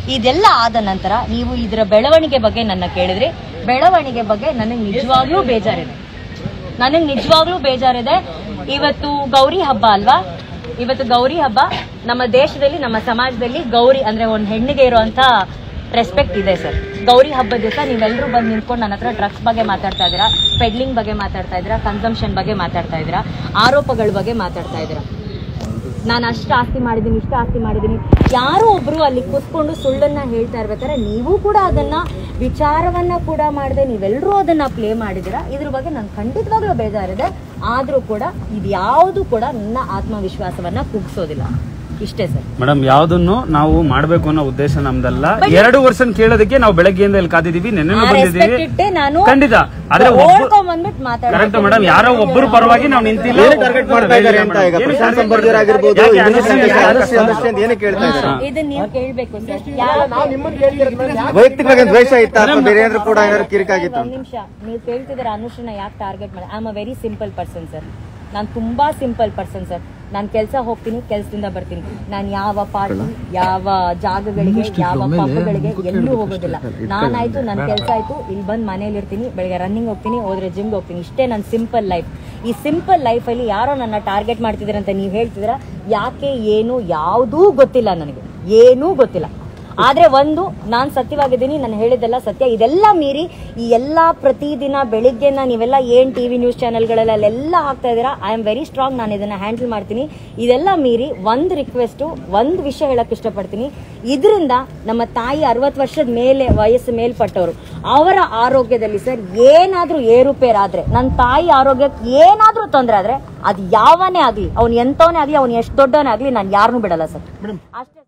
ಇದೆಲ್ಲ ಆದ ನಂತರ ನೀವು ಇದರ ಬೆಳವಣಿಗೆ ಬಗ್ಗೆ ನನ್ನ ಕೇಳಿದ್ರಿ ಬೆಳವಣಿಗೆ ಬಗ್ಗೆ ನನಗೆ ನಿಜವಾಗ್ಲೂ ಬೇಜಾರಿದೆ ನನಗೆ ನಿಜವಾಗ್ಲೂ ಬೇಜಾರಿದೆ ಇವತ್ತು ಗೌರಿ ಹಬ್ಬ ಅಲ್ವಾ ಇವತ್ತು ಗೌರಿ ಹಬ್ಬ ನಮ್ಮ ದೇಶದಲ್ಲಿ ನಮ್ಮ ಸಮಾಜದಲ್ಲಿ ಗೌರಿ ಅಂದ್ರೆ ಒಂದು ಹೆಣ್ಣಿಗೆ ಇರುವಂತ ರೆಸ್ಪೆಕ್ಟ್ ಇದೆ ಸರ್ ಗೌರಿ ಹಬ್ಬದ ದಿವಸ ನೀವೆಲ್ಲರೂ ಬಂದು ನಿಂತ್ಕೊಂಡು ನನ್ನ ಹತ್ರ ಡ್ರಗ್ಸ್ ಬಗ್ಗೆ ಮಾತಾಡ್ತಾ ಇದ್ದೀರಾ ಪೆಡ್ಲಿಂಗ್ ಬಗ್ಗೆ ಮಾತಾಡ್ತಾ ಇದ್ದೀರಾ ಕನ್ಸಂಪ್ಷನ್ ಬಗ್ಗೆ ಮಾತಾಡ್ತಾ ಇದ್ದೀರಾ ಆರೋಪಗಳ ಬಗ್ಗೆ ಮಾತಾಡ್ತಾ ಇದ್ದೀರಾ ನಾನು ಅಷ್ಟು ಆಸ್ತಿ ಮಾಡಿದ್ದೀನಿ ಇಷ್ಟು ಆಸ್ತಿ ಮಾಡಿದ್ದೀನಿ ಯಾರೋ ಒಬ್ರು ಅಲ್ಲಿ ಕೂತ್ಕೊಂಡು ಸುಳ್ಳನ್ನ ಹೇಳ್ತಾ ಇರ್ಬೇಕಾದ್ರೆ ನೀವು ಕೂಡ ಅದನ್ನ ವಿಚಾರವನ್ನ ಕೂಡ ಮಾಡದೆ ನೀವೆಲ್ಲರೂ ಅದನ್ನ ಪ್ಲೇ ಮಾಡಿದ್ದೀರಾ ಇದ್ರ ಬಗ್ಗೆ ನನ್ ಖಂಡಿತವಾಗ್ಲೂ ಬೇಜಾರಿದೆ ಆದ್ರೂ ಕೂಡ ಇದ್ಯಾವುದು ಕೂಡ ನನ್ನ ಆತ್ಮವಿಶ್ವಾಸವನ್ನ ಕುಗ್ಸೋದಿಲ್ಲ ಇಷ್ಟೇ ಸರ್ ಮೇಡಮ್ ಯಾವ್ದನ್ನು ನಾವು ಮಾಡ್ಬೇಕು ಅನ್ನೋ ಉದ್ದೇಶ ನಮ್ದಲ್ಲ ಎರಡು ವರ್ಷ ಕೇಳೋದಕ್ಕೆ ನಾವು ಬೆಳಗ್ಗೆಯಿಂದ ಇಲ್ಲಿ ಕಾದಿದೀವಿ ನೆನ್ನೆನೂ ಆ ಬಂದಿದ್ದೀವಿ respect ಇಟ್ಟೆ ನಾನು ಖಂಡಿತ ಆದ್ರೆ ಒಬ್ಬ ಓಡ್ಕೊಂಡ್ಬಂದ್ಬಿಟ್ಟು ಮಾತಾಡ್ತೀನಿ. ಕರೆಕ್ಟ್ ಮೇಡಮ್ ಯಾರೋ ಒಬ್ಬರು ಪರವಾಗಿ ನಾವು ನಿಂತಿಲ್ಲ ಏನು ಟಾರ್ಗೆಟ್ ಮಾಡ್ತಾ ಇದ್ದಾರೆ ಅಂತ ಈಗ ಏನು ಪ್ರಶಾಂತ್ target ಸಂಬರ್ಗರ್ ಆಗಿರ್ಬೋದು ಯಾಕೆ ಇನ್ನೊಂದು ಅನುಶ್ರೀ ಸಂದೇಶ, ಯಾಕೆ ಅನುಶ್ರೀ ಅನುಶ್ರೀ ಅಂತ ಏನಕ್ಕೆ ಕೇಳ್ತಾ ಇದ್ದಾರೆ ಇದನ್ನ ನೀವು ಕೇಳ್ಬೇಕು ಸರ್ ಯಾವ ವೈಯಕ್ತಿಕವಾಗಿ ದ್ವೇಷ ಇತ್ತ ಅಥವಾ ಬೇರೆ ಏನಾದ್ರು ಕೂಡ ಏನಾದ್ರು ಕಿರಿಕಾಗಿತ್ತು ಒಂದ್ ನಿಮಿಷ ನೀವು ಕೇಳ್ತಿದ್ದೀರ ಅನುಶ್ರೀನ ಯಾಕೆ ಟಾರ್ಗೆಟ್ ಮಾಡಿ I am a very simple person sir ನಾನು ತುಂಬಾ ಸಿಂಪಲ್ ಪರ್ಸನ್ ಸರ್ ನಾನು ಕೆಲಸ ಹೋಗ್ತೀನಿ ಕೆಲಸದಿಂದ ಬರ್ತೀನಿ ನಾನು ಯಾವ ಪಾರ್ಟಿ ಯಾವ ಜಾಗಗಳಿಗೆ ಯಾವ ಪಬ್ಗಳಿಗೆ ಎಲ್ಲೂ ಹೋಗೋದಿಲ್ಲ ನಾನಾಯ್ತು ನನ್ನ ಕೆಲಸ ಆಯ್ತು ಇಲ್ಲಿ ಬಂದು ಮನೇಲಿ ಇರ್ತೀನಿ ಬೆಳಗ್ಗೆ ರನ್ನಿಂಗ್ ಹೋಗ್ತೀನಿ ಹೋದ್ರೆ ಜಿಮ್ಗೆ ಹೋಗ್ತೀನಿ ಇಷ್ಟೇ ನನ್ನ ಸಿಂಪಲ್ ಲೈಫ್ ಈ ಸಿಂಪಲ್ ಲೈಫಲ್ಲಿ ಯಾರೋ ನನ್ನ ಟಾರ್ಗೆಟ್ ಮಾಡ್ತಿದ್ದೀರ ಅಂತ ನೀವು ಹೇಳ್ತಿದ್ದೀರಾ ಯಾಕೆ ಏನು ಯಾವುದೂ ಗೊತ್ತಿಲ್ಲ ನನಗೆ ಏನೂ ಗೊತ್ತಿಲ್ಲ ಆದ್ರೆ ಒಂದು ನಾನ್ ಸತ್ಯವಾಗಿದ್ದೀನಿ ನಾನು ಹೇಳಿದ್ದೆಲ್ಲ ಸತ್ಯ ಇದೆಲ್ಲ ಮೀರಿ ಈ ಎಲ್ಲಾ ಪ್ರತಿದಿನ ಬೆಳಿಗ್ಗೆನ ನೀವೆಲ್ಲ ಏನ್ ಟಿವಿ ನ್ಯೂಸ್ ಚಾನೆಲ್ಗಳೆಲ್ಲ ಎಲ್ಲ ಹಾಕ್ತಾ ಇದ್ದೀರಾ ಐ ಆಮ್ ವೆರಿ ಸ್ಟ್ರಾಂಗ್ ನಾನು ಇದನ್ನ ಹ್ಯಾಂಡಲ್ ಮಾಡ್ತೀನಿ ಇದೆಲ್ಲ ಮೀರಿ ಒಂದು ರಿಕ್ವೆಸ್ಟ್ ಒಂದು ವಿಷಯ ಹೇಳಕ್ ಇಷ್ಟಪಡ್ತೀನಿ ಇದರಿಂದ ನಮ್ಮ ತಾಯಿ ಅರವತ್ತು ವರ್ಷದ ಮೇಲೆ ವಯಸ್ಸು ಮೇಲ್ಪಟ್ಟವರು ಅವರ ಆರೋಗ್ಯದಲ್ಲಿ ಸರ್ ಏನಾದ್ರೂ ಏರುಪೇರಾದ್ರೆ ನನ್ನ ತಾಯಿ ಆರೋಗ್ಯಕ್ಕೆ ಏನಾದ್ರೂ ತೊಂದರೆ ಆದ್ರೆ ಅದು ಯಾವನೇ ಆಗ್ಲಿ ಅವ್ನು ಎಂತವನೇ ಆಗ್ಲಿ ಅವ್ನು ಎಷ್ಟು ದೊಡ್ಡವನೇ ಆಗ್ಲಿ ನಾನು ಯಾರನ್ನೂ ಬಿಡಲ್ಲ ಸರ್ ಅಷ್ಟೇ